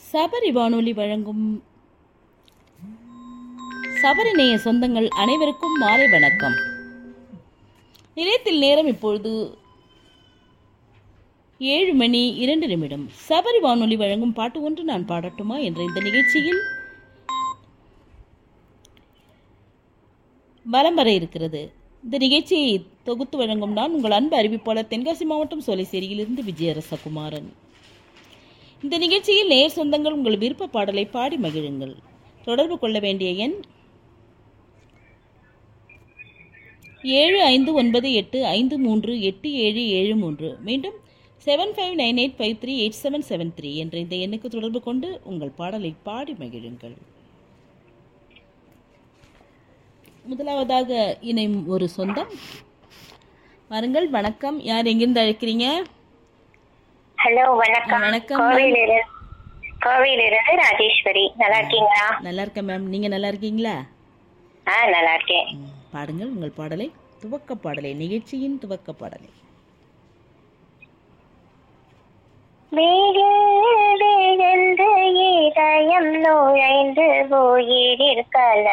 சபரி வானொலி வழங்கும் சபரி நேய சொந்தங்கள் அனைவருக்கும் மாலை வணக்கம் நிலையத்தில் நேரம் இப்பொழுது ஏழு மணி இரண்டு நிமிடம் சபரி வானொலி வழங்கும் பாட்டு ஒன்று நான் பாடட்டுமா என்ற இந்த நிகழ்ச்சியில் வலம் வர இருக்கிறது இந்த நிகழ்ச்சியை தொகுத்து வழங்கும் நான் உங்கள் அன்பு அறிவிப்பாளர் தென்காசி மாவட்டம் சோலைசேரியிலிருந்து விஜயரசகுமாரன் இந்த நிகழ்ச்சியில் நேர் சொந்தங்கள் உங்கள் விருப்ப பாடலை பாடி மகிழுங்கள் தொடர்பு கொள்ள வேண்டிய எண் ஏழு ஐந்து ஒன்பது எட்டு ஐந்து மூன்று எட்டு ஏழு ஏழு மூன்று மீண்டும் seven five nine eight five three eight seven seven three என்ற இந்த எண்ணுக்கு தொடர்பு கொண்டு உங்கள் பாடலை பாடி மகிழுங்கள் முதலாவதாக இணையும் ஒரு சொந்தம் வாருங்கள் வணக்கம் யார் எங்கிருந்து அழைக்கிறீங்க ஹலோ வணக்கம் வணக்கம், கோவையிலிருந்து கோவையிலிருந்து ராஜேஸ்வரி நல்லா இருக்கீங்களா நல்லா இருக்கேன் மேம் நீங்கள் நல்லா இருக்கீங்களா ஆ நல்லா இருக்கேன் ம், பாடுங்கள் உங்கள் பாடலை துவக்க பாடலை நிகழ்ச்சியின் துவக்க பாடலை வேறு இதயம் நுழைந்து போயிருக்கல